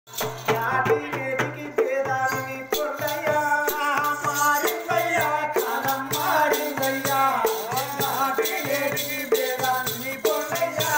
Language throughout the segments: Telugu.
యాటి వేదికి పేదానికి కొండయ్యా మారిందయ్యా కాలం మారిందయ్యా యాటి వేదికి పేదానికి కొండయ్యా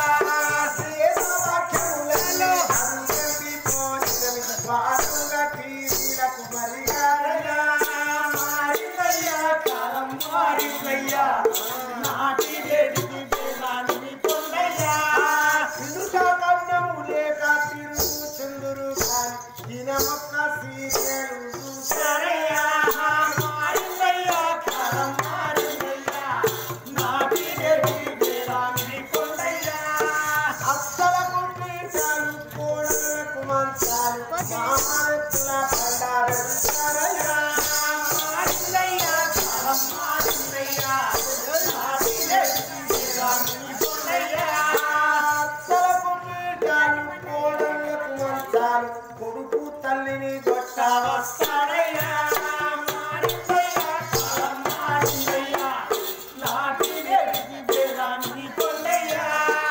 వేదవాక్యములలో అందరి పోనిదవి వాడుగా తీరిలకు మరిగారయ్యా మారిందయ్యా కాలం మారిందయ్యా నాటి వేదికి పేదానికి కొండయ్యా ఇనుక కన్నము లేక తిరుగు చందురు కాని దినమొక్క సీరియలు చూశారయ్యా మారిందయ్యా కాలం మారిందయ్యా నాటి వేదికి పేదానికి కొండయ్యా అత్తలకు పీఠాలు కోడలకు మంచాలు మామరత్తుల పండారయ్యా మారిందయ్యా కాలం మారిందయ్యా నాటి వేదికి పేదానికి కొండయ్యా అత్తలకు పీఠాలు కోడలకు మంచాలు కొడుకు తల్లిని గొట్ట వస్తాడయ్యా మారిందయ్యా కాలం మారిందయ్యా నాటి వేదికి పేదానికి కొండయ్యా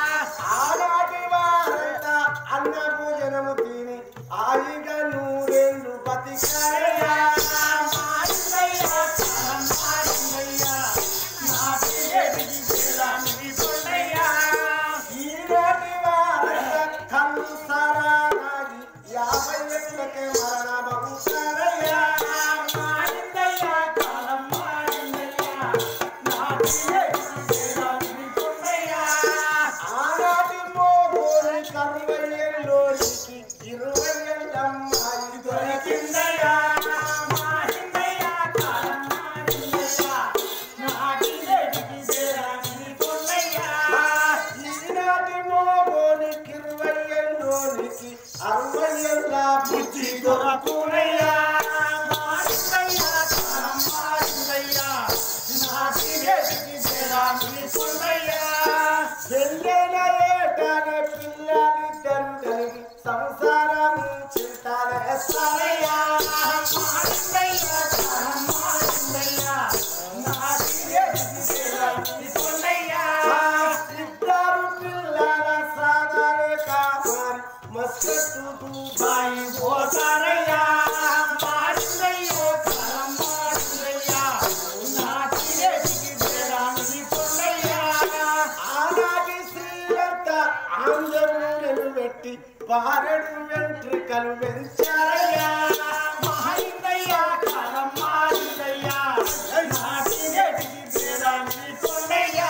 ఆనాటి వారంతా అన్న భోజనము తిని ఆయిగా నూరేళ్ళు బతికారయ్యా మారిందయ్యా కాలం మారిందయ్యా నాటి వేదికి పేదానికి కొండయ్యా ఈనాటి వారంతా కళ్ళు సారాగి యాభై ఏళ్ళకే మరణమవుతారయ్యా మారిందయ్యా కాలం మారిందయ్యా నాటి వేదికి పేదానికి కొండయ్యా ఆనాటి మోగోని కరువయ్యలోనికి ఇరవై ఏళ్ళమ్మాయి దొరికిందయ్యా మారిందయ్యా కాలం మారిందయ్యా నాటి వేదికి పేదానికి కొండయ్యా ఈనాటి మోగోనికి ఇరవై ఏళ్ళలోనికి అరవై ఏళ్ళ బుద్ధి దొరకునయ్యా మారిందయ్యా కాలం మారిందయ్యా నాటి వేదికి పేదానికి కొండయ్యా పెళ్ళైన ఏటానే పిల్లలిద్దరు కలిగి సంసారం చింతాలేస్తారయ్యా మారిందయ్యా కాలం మారిందయ్యా నాటి వేదికి పేదానికి కొండయ్యా ఇద్దరు పిల్లల సాగరే కామారి మస్కట్టు దుబాయి పోతారయ్యా మారిందయ్యో కాలం మారిందయ్యా నాటి వేదికి పేదానికి కొండయ్యా ఆనాటి శ్రీలంక ఆంధ్రములను పెట్టి పారెడు వెంట్రుకలు పెంచారయ్యా మారిందయ్యా కాలం మారిందయ్యా నాటి వేదికి పేదానికి కొండయ్యా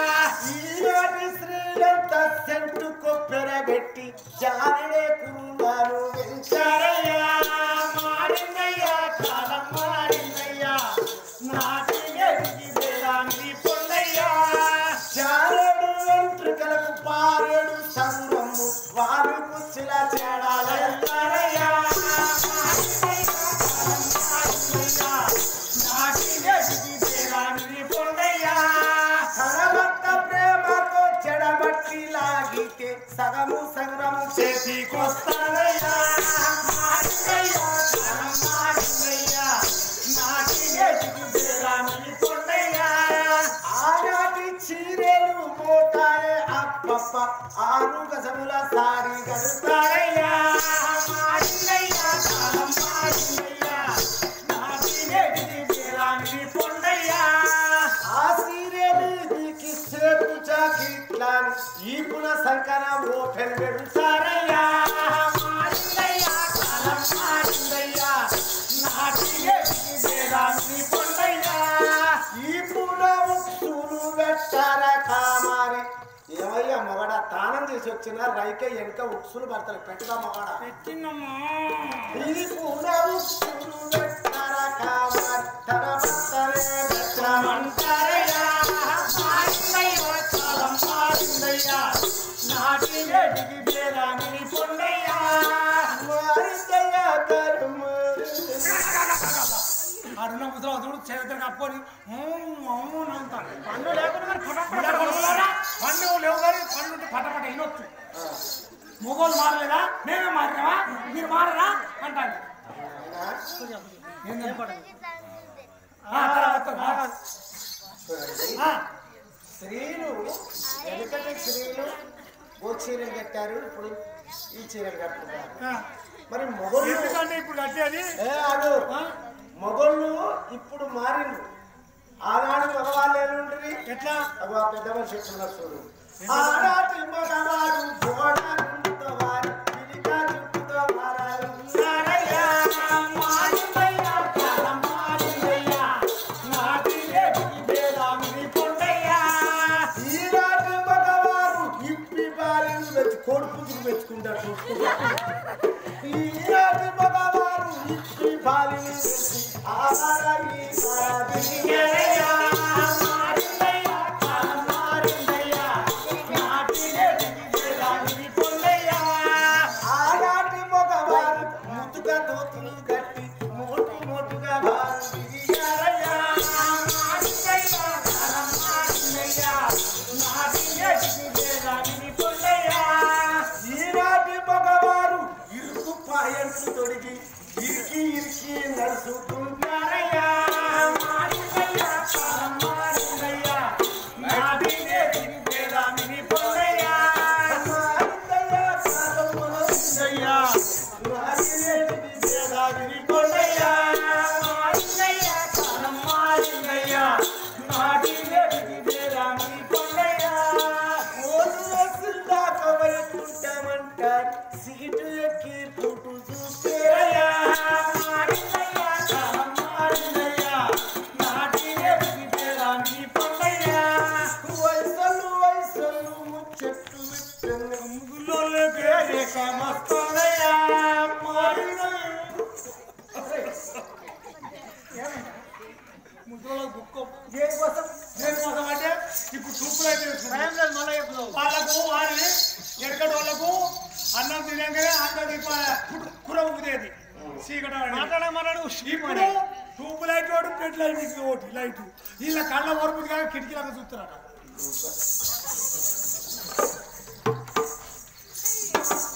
ఈనాటి శ్రీలంక సెంటు కొప్పెర పెట్టి జానడే కురువారు పెంచారయ్యా మారిందయ్యా కాలం మారిందయ్యా నాటి వేదికి పేదానికి పొందయ్యా చారడు వెంట్రుకలకు పారెడు సంగము వారు కుచ్చిల చేడాలయ్యారయ్యా మారిందయ్యా కాలం మారిందయ్యా నాటి వేదికి పేదానికి పొందయ్యా సరభక్త ప్రేమతో చెడబట్టి లాగితే సగము సగము చేతికొస్తానయ్యా మారిందయ్యా కాలం మారిందయ్యా నాటి వేదికి పేదానికి పొందయ్యా ఆనాటి చీరెలు మోటాయే అప్పప్ప ఆరు గజముల సారి గడుతారయ్యా మారిందయ్యా కాలం మారిందయ్యా నాటి వేదికి పేదానికి పొందయ్యా ఆ సీరియల్ నీకు సేపు జాకిట్లాని ఈ పున సంకన ఓపెన్ పెడతారయ్యా మారిందయ్యా కాలం మారిందయ్యా నాటి వేదికి పేదానికి పొందయ్యా ఈ పున ఉప్పులు పెట్టార కామారి ఏమయ్యా మొగడ తానం చేసి వచ్చిన రైకే వెనక ఉప్సులు పడతారు పెట్టుగా మొగడ పెట్టిందమ్మా ఈ పున ఉప్పులు పెట్టార కామారి తన భర్తనే పెట్టమంటారయ్యా మారిందయ్యా కాలం మారిందయ్యా నాటి వేడికి పేదాన్ని పొందయ్యా మారిందయ్యా కాలం అరుణ ముసలి చూడు చేతులు కప్పుకొని అవును నవ్వుతాను పండు లేకుండా మరి పట పట పట పండు లేవు కానీ పండు ఉంటే పట పట వినొచ్చు మొగోళ్ళు మారలేదా మేమే మారినావా మీరు మారరా అంటాను ఏంది? ఆ, తర్వాత, ఆ, ఆ, స్త్రీలు వెనుకటి స్త్రీలు ఓ చీరలు కట్టారు ఇప్పుడు ఈ చీరలు కట్టుకుంటారు ఆ. మరి మొగలు ఎందుకంటే ఇప్పుడు కట్టేది ఏ ఆడు ఆ? మొగళ్ళు ఇప్పుడు మారిండ్రు ఆనాడు మగవాళ్ళు ఏముంటుంది ఎట్లా అగో ఆ పెద్ద మనిషి చెప్తున్నారు చూడు ఆనాటి మగవాడు గోడనుంటవారు పిలిగా చుట్టుతో మారారు నారయ్యా, మారిపోయిన కాలం మారిందయ్యా. నాటిలే భేదామిని కొండయ్యా. ఈనాటి మగవారు ఇప్పి బాలిని వెతు కొడుకు వెతుకుంటారు చూసుకుంటారు ఈనాటి మగవారు ఇప్పి బాలిని వెతి ఆరాయి ఆరాధి నారయ్యా, మారిందయ్యా, కాలం మారిందయ్యా. నాటిలే భేదామిని కొండయ్యా. ఆనాటి మగవారు ముద్దుగా దోతులు కట్టి మోటు మోటుగా వారు తిరిగారయ్యా. మారిందయ్యా, కాలం మారిందయ్యా. నాటిలే భేదామిని కొండయ్యా. ఈనాటి మగవారు ఇరుకు పాయంట్లు తొడిగి ఇరికి ఇరికి నడుచుకుంటారయ్యా నారయ్యా, మారిందయ్యా, కాలం మారిందయ్యా. నాటిలే భేదామిని కొండయ్యా. మారిందయ్యా, కాలం మారిందయ్యా. నాటినేటిది భేదావిని కొండయ్యా. మారిందయ్యా, కాలం మారిందయ్యా. నాటిలే భేదామిని కొండయ్యా. ఓటు వేసిందాక వైకుంటామంటారు. సీటు ఎక్కి పుట్టు చూస్తేరయ్యా. మారిందయ్యా, కాలం మారిందయ్యా. నాటిలే భేదామిని కొండయ్యా. వయసలు వయసలు ముచ్చట్లు విట్టంగా ముగ్గులోకే దేశమస్తోదయ్యా. మారిందయ్యా. ముద్రలో బుక్క దేనికోసం దేనికోసం అంటే ఇప్పుడు సూపులు అయితే వాళ్ళకు వారి ఎక్కడ వాళ్ళకు అన్నం తినగానే అన్నం కుర ఉగుదేది చీకట ఇప్పుడు ట్యూబ్ లైట్ వాడు పెట్ లైట్ ఇది ఒకటి లైట్ వీళ్ళ కళ్ళ వరకు కాక కిటికీలకు చూస్తున్నారట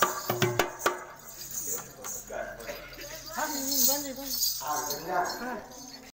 ఆ విధంగా